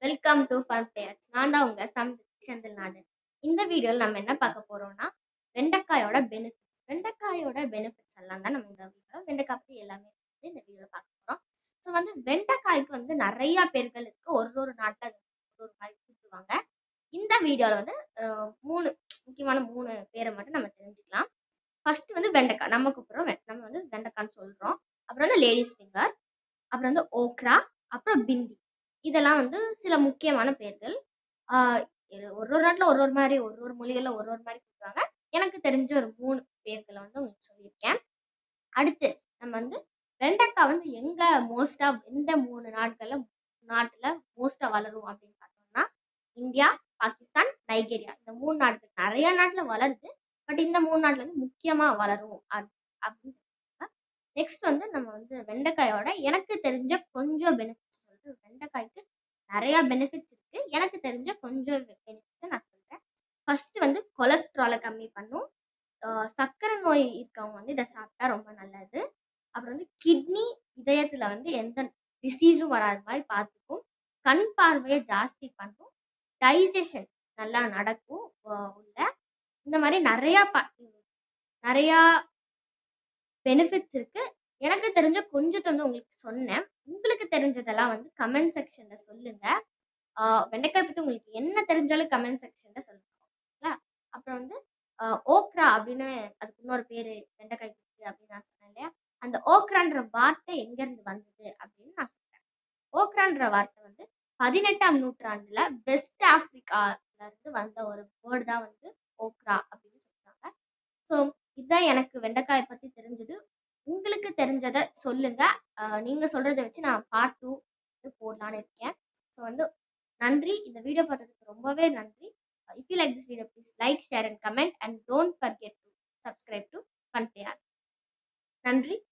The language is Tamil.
வெல்கம் டு ஃபன் பிளேயர்ஸ் நான் தான் உங்க சம் செந்தில்நாதன் இந்த வீடியோவில் நம்ம என்ன பார்க்க போறோம்னா வெண்டைக்காயோட பெனிஃபிட் வெண்டைக்காயோட பெனிஃபிட்ஸ் எல்லாம் தான் நம்ம இந்த வீடியோ வெண்டைக்காய் பற்றி எல்லாமே வந்து இந்த வீடியோவில் பார்க்க போறோம் ஸோ வந்து வெண்டைக்காய்க்கு வந்து நிறைய பேர்கள் இருக்கு ஒரு ஒரு நாட்டில் ஒரு ஒரு மாதிரி கூப்பிடுவாங்க இந்த வீடியோவில் வந்து அஹ், மூணு முக்கியமான மூணு பேரை மட்டும் நம்ம தெரிஞ்சுக்கலாம் ஃபர்ஸ்ட் வந்து வெண்டைக்காய் நம்ம கூப்பிடுறோம் வெ- நம்ம வந்து வெண்டைக்காய்ன்னு சொல்றோம் அப்புறம் வந்து லேடிஸ் ஃபிங்கர் அப்புறம் வந்து ஓக்ரா அப்புறம் பிந்தி இதெல்லாம் வந்து சில முக்கியமான பேர்கள் ஆஹ் இது ஒரு ஒரு நாட்டில் ஒரு ஒரு மாதிரி ஒரு ஒரு மொழிகள்ல ஒரு ஒரு மாதிரி கூப்பிடுவாங்க எனக்கு தெரிஞ்ச ஒரு மூணு பேர்களை வந்து உங்களுக்கு சொல்லியிருக்கேன் அடுத்து நம்ம வந்து வெண்டைக்காய் வந்து எங்க மோஸ்டா எந்த மூணு நாட்கள்ல நாட்டுல மோஸ்டா வளரும் அப்படின்னு பார்த்தோம்னா இந்தியா பாகிஸ்தான் நைஜீரியா இந்த மூணு நாட்கள் நிறைய நாட்டுல வளருது பட் இந்த மூணு நாட்டுல வந்து முக்கியமா வளரும் அப்~ அப்படின்னு நெக்ஸ்ட் வந்து நம்ம வந்து வெண்டைக்காயோட எனக்கு தெரிஞ்ச கொஞ்சம் பெனிஃபிட்ஸ் சொல்றேன் வெண்டைக்காய்க்கு நிறைய பெனிஃபிட்ஸ் இருக்கு எனக்கு தெரிஞ்ச கொஞ்சம் பெனிஃபிட்ஸ் நான் சொல்றேன் ஃபர்ஸ்ட் வந்து கொலஸ்ட்ராலை கம்மி பண்ணும் ஆஹ் சர்க்கரை நோய் இருக்கவங்க வந்து இதை சாப்பிட்டா ரொம்ப நல்லது அப்புறம் வந்து கிட்னி இதயத்துல வந்து எந்த டிசீஸும் வராத மாதிரி பார்த்துக்கும் கண் பார்வையை ஜாஸ்தி பண்ணும் டைஜஷன் நல்லா நடக்கும் ஆஹ் உள்ள இந்த மாதிரி நிறைய ப- நிறையா பெனிஃபிட்ஸ் இருக்கு எனக்கு தெரிஞ்ச கொஞ்சத்தை வந்து உங்களுக்கு சொன்னேன் உங்களுக்கு தெரிஞ்சதெல்லாம் வந்து கமெண்ட் செக்ஷன்ல சொல்லுங்க ஆஹ் வெண்டைக்காய் பத்தி உங்களுக்கு என்ன தெரிஞ்சாலும் கமெண்ட் செக்ஷன்ல சொல்லுங்க ஓகேங்களா அப்புறம் வந்து ஆஹ் ஓக்ரா அப்படின்னு அதுக்கு இன்னொரு பேரு வெண்டைக்காய்க்கு இருக்கு அப்படின்னு நான் சொன்னேன் இல்லையா அந்த ஓக்ரான்ற வார்த்தை எங்க இருந்து வந்தது அப்படின்னு நான் சொல்றேன் ஓக்ரான்ற வார்த்தை வந்து பதினெட்டாம் நூற்றாண்டுல வெஸ்ட் ஆப்பிரிக்கால இருந்து வந்த ஒரு வேர்டு தான் வந்து ஓக்ரா அப்படின்னு சொல்றாங்க ஸோ இதுதான் எனக்கு வெண்டைக்காயை பத்தி தெரிஞ்சது உங்களுக்கு தெரிஞ்சதை சொல்லுங்க ஆஹ் நீங்க சொல்றதை வச்சு நான் பார்ட் டூ போடலான்னு இருக்கேன் ஸோ வந்து நன்றி இந்த வீடியோ பார்த்ததுக்கு ரொம்பவே நன்றி if you like this video please like share and comment and don't forget to subscribe to fun நன்றி